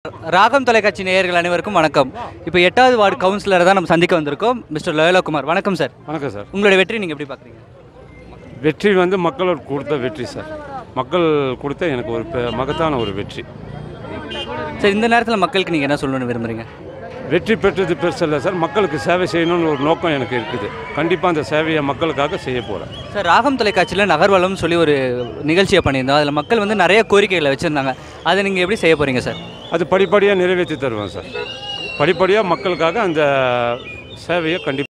ராகம் தொலைக்காட்சி நேயர்கள் அனைவருக்கும் வணக்கம் இப்போ எட்டாவது வார்டு கவுன்சிலரை தான் நம்ம சந்திக்க வந்திருக்கோம் மிஸ்டர் லோயலகுமார் வணக்கம் சார் வணக்கம் சார் உங்களுடைய வெற்றி நீங்கள் எப்படி பார்க்குறீங்க வெற்றி வந்து மக்களோட கொடுத்த வெற்றி சார் மக்கள் கொடுத்த எனக்கு ஒரு பெ- மகத்தான ஒரு வெற்றி சார் இந்த நேரத்தில் மக்களுக்கு நீங்கள் என்ன சொல்லணும்னு விரும்புறீங்க வெற்றி பெற்றது பெருசு இல்லை சார் மக்களுக்கு சேவை செய்யணும்னு ஒரு நோக்கம் எனக்கு இருக்குது கண்டிப்பாக அந்த சேவையை மக்களுக்காக செய்ய போகிறேன் சார் ராகம் தொலைக்காட்சியில் நகர்வலம்னு சொல்லி ஒரு நிகழ்ச்சியை பண்ணியிருந்தோம் அதில் மக்கள் வந்து நிறைய கோரிக்கைகளை வச்சுருந்தாங்க அதை நீங்கள் எப்படி செய்ய போகிறீங்க சார் அது படிப்படியாக நிறைவேற்றி தருவேன் சார் படிப்படியாக மக்களுக்காக அந்த சேவையை கண்டிப்பாக